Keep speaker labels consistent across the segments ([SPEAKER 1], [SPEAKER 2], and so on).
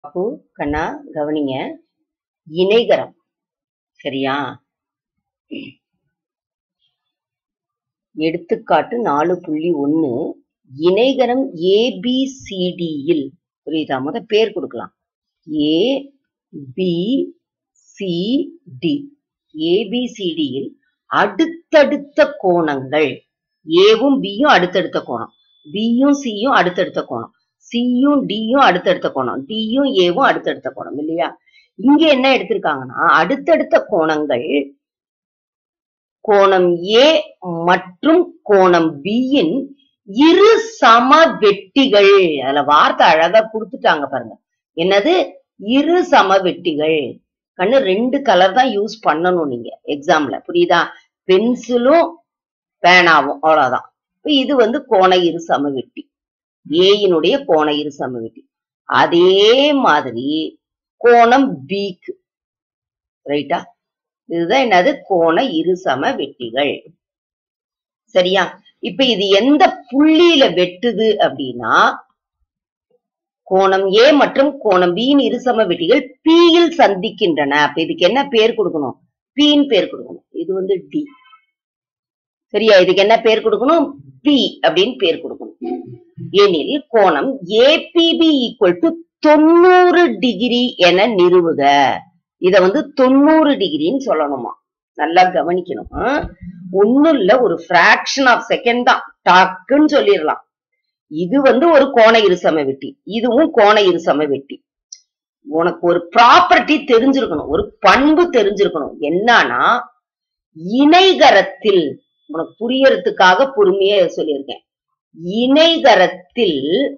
[SPEAKER 1] பாப்பு கண்ணா கவனிங்க இணைகரம் சரியா எடுத்துக்காட்டு நாலு புள்ளி ஒன்னு இணைகரம் ஏபிசிடியில் புரியுதா முத பேர் கொடுக்கலாம் ஏ பி சி டி ஏபிசிடியில் அடுத்தடுத்த கோணங்கள் ஏவும் பியும் அடுத்தடுத்த கோணம் பியும் சியும் அடுத்தடுத்த கோணம் சியும் டியும் அடுத்தடுத்த கோணம் டியும் ஏவும் அடுத்தடுத்த கோணம் இல்லையா இங்க என்ன எடுத்திருக்காங்கன்னா அடுத்தடுத்த கோணங்கள் கோணம் ஏ மற்றும் கோணம் பியின் இரு சம வெட்டிகள் அதுல வார்த்தை அழகா கொடுத்துட்டாங்க பாருங்க என்னது இரு சம வெட்டிகள் கண்ணு ரெண்டு கலர் தான் யூஸ் பண்ணணும் நீங்க எக்ஸாம்ல புரியுதா பென்சிலும் பேனாவும் அவ்வளவுதான் இப்ப இது வந்து கோண இரு சம வெட்டி ஏயினுடைய கோண இரு சம வெட்டி அதே மாதிரி கோணம் பிக்கு ரைட்டா இதுதான் என்னது கோண இரு சம வெட்டிகள் சரியா இப்ப இது எந்த புள்ளியில வெட்டுது அப்படின்னா கோணம் ஏ மற்றும் கோணம் பியின் இருசம வெட்டிகள் P யில் சந்திக்கின்றன அப்ப இதுக்கு என்ன பேர் கொடுக்கணும் பின்னு பேர் கொடுக்கணும் இது வந்து டி சரியா இதுக்கு என்ன பேர் கொடுக்கணும் பி அப்படின்னு பேர் கொடுக்கணும் எனில் கோணம் ஏபிபி ஈக்குவல் டு தொண்ணூறு டிகிரி என நிறுவுக இத வந்து தொண்ணூறு டிகிரின்னு சொல்லணுமா நல்லா கவனிக்கணும் ஒண்ணும் இல்ல ஒரு பிராக்ஷன் ஆஃப் செகண்ட் தான் டாக்குன்னு சொல்லிடலாம் இது வந்து ஒரு கோண இருசம வெட்டி இதுவும் கோண இருசம வெட்டி உனக்கு ஒரு ப்ராப்பர்ட்டி தெரிஞ்சிருக்கணும் ஒரு பண்பு தெரிஞ்சிருக்கணும் என்னன்னா இணைகரத்தில் உனக்கு புரியறதுக்காக பொறுமையா சொல்லியிருக்கேன் இணைகரத்தில்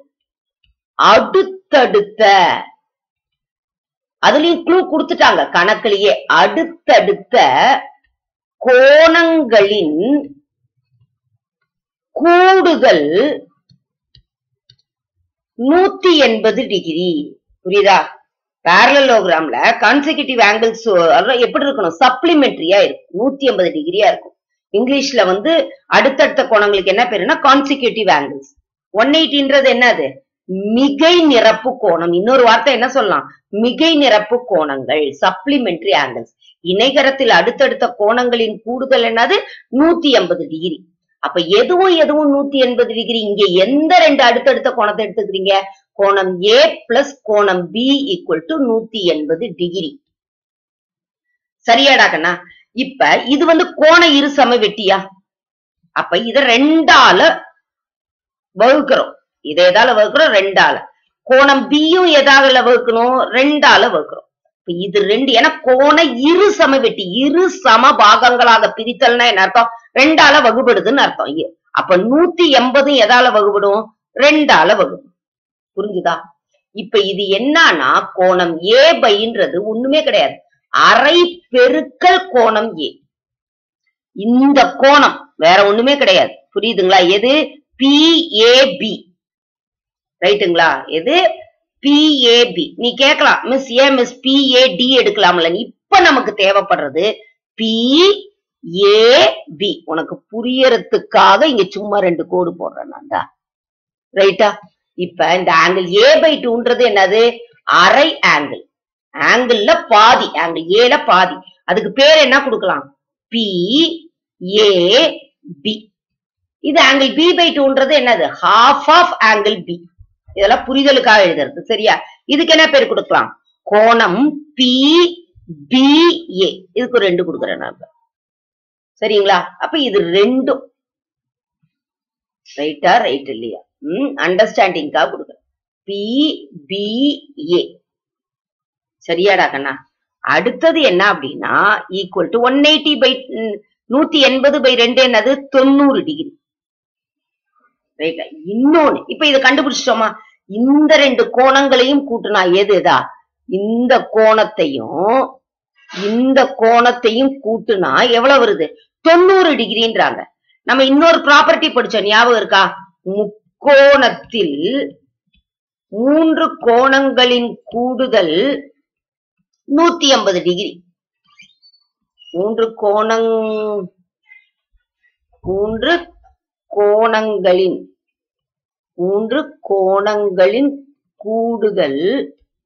[SPEAKER 1] அடுத்தடுத்த அதுலயும் க்ளூ கொடுத்துட்டாங்க கணக்குலயே அடுத்தடுத்த கோணங்களின் கூடுதல் நூத்தி எண்பது டிகிரி புரியுதா பேரலோகிராம்ல கான்சிகூட்டிவ் ஆங்கிள்ஸ் எப்படி இருக்கணும் சப்ளிமெண்ட்ரியா இருக்கும் நூத்தி எண்பது டிகிரியா இருக்கும் இங்கிலீஷ்ல வந்து அடுத்தடுத்த கோணங்களுக்கு என்ன பேருன்னா கான்சிகூட்டிவ் ஆங்கிள்ஸ் ஒன் எயிட்டின்றது என்னது மிகை நிரப்பு கோணம் இன்னொரு வார்த்தை என்ன சொல்லலாம் மிகை நிரப்பு கோணங்கள் சப்ளிமெண்டரி ஆங்கிள்ஸ் இணைகரத்தில் அடுத்தடுத்த கோணங்களின் கூடுதல் என்னது நூத்தி எண்பது டிகிரி அப்ப எதுவும் எதுவும் நூத்தி எண்பது டிகிரி இங்க எந்த ரெண்டு அடுத்தடுத்த கோணத்தை எடுத்துக்கிறீங்க கோணம் ஏ பிளஸ் கோணம் பி ஈக்குவல் டு நூத்தி எண்பது டிகிரி சரியாடா கண்ணா இப்ப இது வந்து கோண இரு சம வெட்டியா அப்ப இத ரெண்டால வகுக்கிறோம் இதை எதால வகுக்கிறோம் ரெண்டால கோணம் பியும் எதால வகுக்கணும் ரெண்டால வகுக்கிறோம் இப்ப இது ரெண்டு ஏன்னா கோண இரு சம வெட்டி இரு சம பாகங்களாக பிரித்தல்னா என்ன அர்த்தம் ரெண்டால வகுபடுதுன்னு அர்த்தம் இ- அப்ப நூத்தி எண்பதும் எதால வகுபடும் ரெண்டால வகுப்படும் புரிஞ்சுதா இப்ப இது என்னன்னா கோணம் ஏ பைன்றது ஒண்ணுமே கிடையாது அரை பெருக்கல் கோணம் ஏ இந்த கோணம் வேற ஒண்ணுமே கிடையாது புரியுதுங்களா எது பிஏபி ரைட்டுங்களா எது பிஏபி நீ கேட்கலாம் மிஸ் ஏ மிஸ் பிஏடி எடுக்கலாம்ல இப்ப நமக்கு தேவைப்படுறது பிஏபி உனக்கு புரியறதுக்காக இங்க சும்மா ரெண்டு கோடு போடுறேன் நான் தான் ரைட்டா இப்ப இந்த ஆங்கிள் ஏ பை டூன்றது என்னது அரை ஆங்கிள் ஆங்கிள் பாதி ஆங்கிள் ஏல பாதி அதுக்கு பேர் என்ன கொடுக்கலாம் பி ஏ பி இது ஆங்கிள் பி பை டூன்றது என்னது ஹாஃப் ஆஃப் ஆங்கிள் பி இதெல்லாம் புரிதலுக்காக எழுதுறது சரியா இதுக்கு என்ன பேர் கொடுக்கலாம் கோணம் பி பி ஏ இதுக்கு ஒரு ரெண்டு கொடுக்குறேன் நான் இப்ப. சரிங்களா அப்ப இது ரெண்டும் ரைட்டா ரைட் இல்லையா ம் அண்டர்ஸ்டாண்டிங்காக கொடுக்குறேன் பி பி ஏ சரியாடா கண்ணா அடுத்தது என்ன அப்படின்னா equal to one eighty by நூத்தி எண்பது பை ரெண்டு என்னது தொண்ணூறு டிகிரி ரைட்டா இன்னொன்னு இப்ப இதை கண்டுபிடிச்சிட்டோமா இந்த ரெண்டு கோணங்களையும் கூட்டுனா எது எதா இந்த கோணத்தையும் இந்த கோணத்தையும் கூட்டுனா எவ்வளவு வருது தொண்ணூறு டிகிரின்றாங்க நம்ம இன்னொரு ப்ராப்பர்ட்டி படிச்சோம் ஞாபகம் இருக்கா முக்கோணத்தில் மூன்று கோணங்களின் கூடுதல் நூத்தி எண்பது டிகிரி மூன்று கோணங் மூன்று கோணங்களின் மூன்று கோணங்களின் கூடுதல்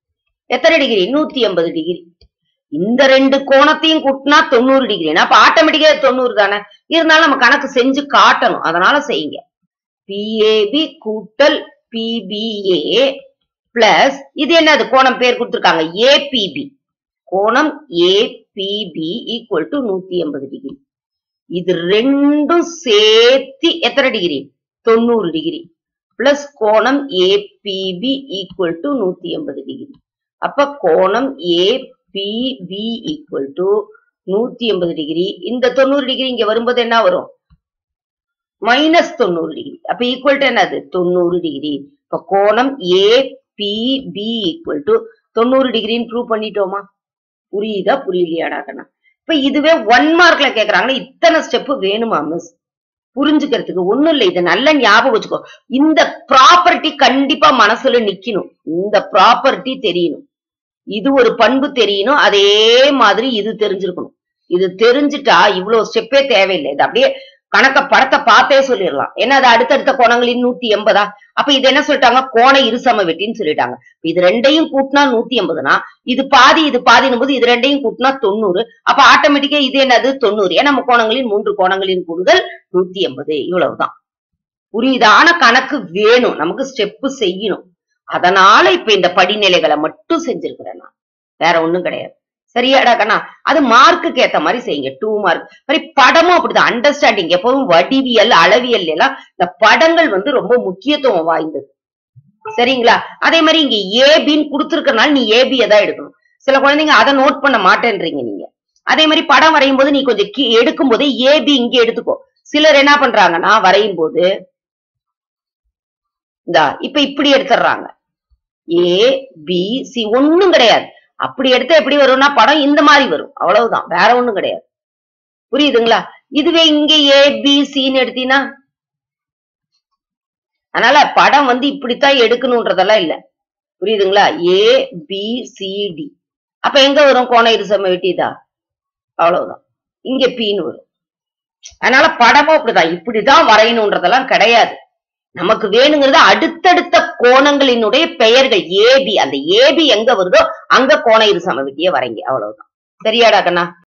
[SPEAKER 1] எத்தனை டிகிரி நூத்தி எண்பது டிகிரி இந்த ரெண்டு கோணத்தையும் கூட்டினா தொண்ணூறு டிகிரி அப்ப ஆட்டோமேட்டிக்கா தொண்ணூறு தானே இருந்தாலும் நம்ம கணக்கு செஞ்சு காட்டணும் அதனால செய்யுங்க பிஏபி கூட்டல் பிபிஏ பிளஸ் இது என்னது கோணம் பேர் கொடுத்திருக்காங்க ஏபிபி கோணம் ஏபிபி ஈக்குவல் டு நூத்தி எண்பது டிகிரி இது ரெண்டும் சேர்த்து எத்தனை டிகிரி தொண்ணூறு டிகிரி பிளஸ் கோணம் ஏபிபி ஈக்குவல் டு நூத்தி எண்பது டிகிரி அப்ப கோணம் ஏபிபி ஈக்குவல் டு நூத்தி எண்பது டிகிரி இந்த தொண்ணூறு டிகிரி இங்க வரும்போது என்ன வரும் மைனஸ் தொண்ணூறு டிகிரி அப்ப ஈக்குவல் டு என்னது தொண்ணூறு டிகிரி இப்ப கோணம் ஏபிபி ஈக்குவல் டு தொண்ணூறு டிகிரின்னு ப்ரூவ் பண்ணிட்டோமா புரியுதா புரியலையாடா கண்ணா இப்ப இதுவே ஒன் மார்க்ல கேக்குறாங்கன்னா இத்தனை ஸ்டெப் வேணுமா மிஸ் புரிஞ்சுக்கிறதுக்கு ஒண்ணும் இல்லை இதை நல்ல ஞாபகம் வச்சுக்கோ இந்த ப்ராப்பர்ட்டி கண்டிப்பா மனசுல நிக்கணும் இந்த ப்ராப்பர்ட்டி தெரியணும் இது ஒரு பண்பு தெரியணும் அதே மாதிரி இது தெரிஞ்சிருக்கணும் இது தெரிஞ்சுட்டா இவ்வளவு ஸ்டெப்பே தேவையில்லை இது அப்படியே கணக்க படத்தை பார்த்தே சொல்லிடலாம் ஏன்னா அது அடுத்தடுத்த கோணங்களின் நூத்தி எண்பதா அப்ப இது என்ன சொல்லிட்டாங்க கோண இருசம வெட்டின்னு சொல்லிட்டாங்க இது ரெண்டையும் கூட்டினா நூத்தி எண்பதுனா இது பாதி இது பாதினும் போது இது ரெண்டையும் கூட்டினா தொண்ணூறு அப்ப ஆட்டோமேட்டிக்கா இது என்னது தொண்ணூறு ஏன்னா நம்ம கோணங்களின் மூன்று கோணங்களின் கூடுதல் நூத்தி எண்பது இவ்வளவுதான் புரியுதா ஆனா கணக்கு வேணும் நமக்கு ஸ்டெப் செய்யணும் அதனால இப்ப இந்த படிநிலைகளை மட்டும் செஞ்சிருக்கிறேன் நான் வேற ஒண்ணும் கிடையாது சரியாடா கண்ணா அது மார்க்குக்கு ஏத்த மாதிரி செய்யுங்க டூ மார்க் மாதிரி படமும் அப்படிதான் அண்டர்ஸ்டாண்டிங் எப்பவும் வடிவியல் அளவியல் எல்லாம் இந்த படங்கள் வந்து ரொம்ப முக்கியத்துவம் வாய்ந்தது சரிங்களா அதே மாதிரி இங்க ஏபின்னு கொடுத்துருக்கனால நீ ஏபியை தான் எடுக்கணும் சில குழந்தைங்க அதை நோட் பண்ண மாட்டேன்றீங்க நீங்க அதே மாதிரி படம் வரையும் போது நீ கொஞ்சம் கீ- எடுக்கும் போது ஏபி இங்க எடுத்துக்கோ சிலர் என்ன பண்றாங்கன்னா வரையும் போது இந்தா இப்ப இப்படி எடுத்துடுறாங்க ஏ பி சி ஒண்ணும் கிடையாது அப்படி எடுத்தா எப்படி வரும்னா படம் இந்த மாதிரி வரும் அவ்வளவுதான் வேற ஒண்ணும் கிடையாது புரியுதுங்களா இதுவே இங்க ஏ பி சின்னு எடுத்தீங்கன்னா அதனால படம் வந்து இப்படித்தான் எடுக்கணும்ன்றதெல்லாம் இல்ல புரியுதுங்களா ஏ பி சி டி அப்ப எங்க வரும் கோண இருசம வெட்டிதா அவ்வளவுதான் இங்க பின்னு வரும் அதனால படமும் அப்படிதான் இப்படிதான் வரையணும்ன்றதெல்லாம் கிடையாது நமக்கு வேணுங்கிறது அடுத்தடுத்த கோணங்களினுடைய பெயர்கள் ஏபி அந்த ஏபி எங்க வருதோ அங்க கோண இரு சமவெட்டியை வரைங்க அவ்வளவுதான் சரியாடா கண்ணா